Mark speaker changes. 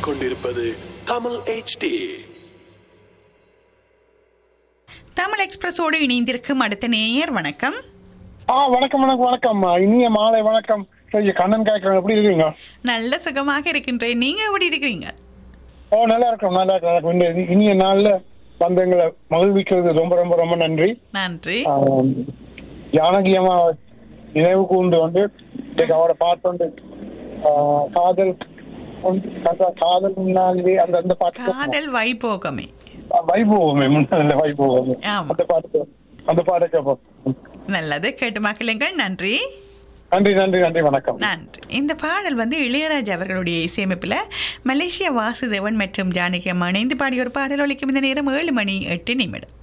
Speaker 1: கேட்டுக்கொண்டிருப்பது தமிழ் HD
Speaker 2: தமிழ் எக்ஸ்பிரஸோடு இணைந்திருக்கும் அடுத்த நேயர் வணக்கம்
Speaker 3: ஆ வணக்கம் வணக்கம் வணக்கம் இனிய மாலை வணக்கம் சரி கண்ணன் கேட்கறேன் எப்படி இருக்கீங்க
Speaker 2: நல்ல சுகமாக இருக்கின்றேன் நீங்க எப்படி இருக்கிறீங்க
Speaker 3: ஓ நல்லா இருக்கும் நல்லா இருக்கும் நல்லா இருக்கும். இந்த இனிய நாள்ல வந்து எங்களை மகிழ்விக்கிறது ரொம்ப ரொம்ப ரொம்ப நன்றி
Speaker 2: நன்றி
Speaker 3: ஆம், ஜானகி அம்மா நினைவு கூண்டு வந்து இன்னைக்கு அவரை பார்த்து ஆ, காதல் ஒன்று- கதா- காதல் முன்னாலே அந்த அந்த பாட்டு
Speaker 2: காதல் வைபோகமே
Speaker 3: வைபோகமே முன்னால வைபோகமே
Speaker 2: ஆமா.
Speaker 3: அந்த பாட்டு அந்த பாட்டு கேட்போம்
Speaker 2: நல்லது கேட்டு மக்களுங்கள் நன்றி
Speaker 3: நன்றி நன்றி நன்றி வணக்கம்
Speaker 2: நன்றி இந்த பாடல் வந்து இளையராஜா அவர்களுடைய இசையமைப்பில் மலேசியா வாசுதேவன் மற்றும் ஜானகி அம்மா இணைந்து பாடிய ஒரு பாடல் ஒலிக்கும் இந்த நேரம் ஏழு மணி எட்டு நிமிடம்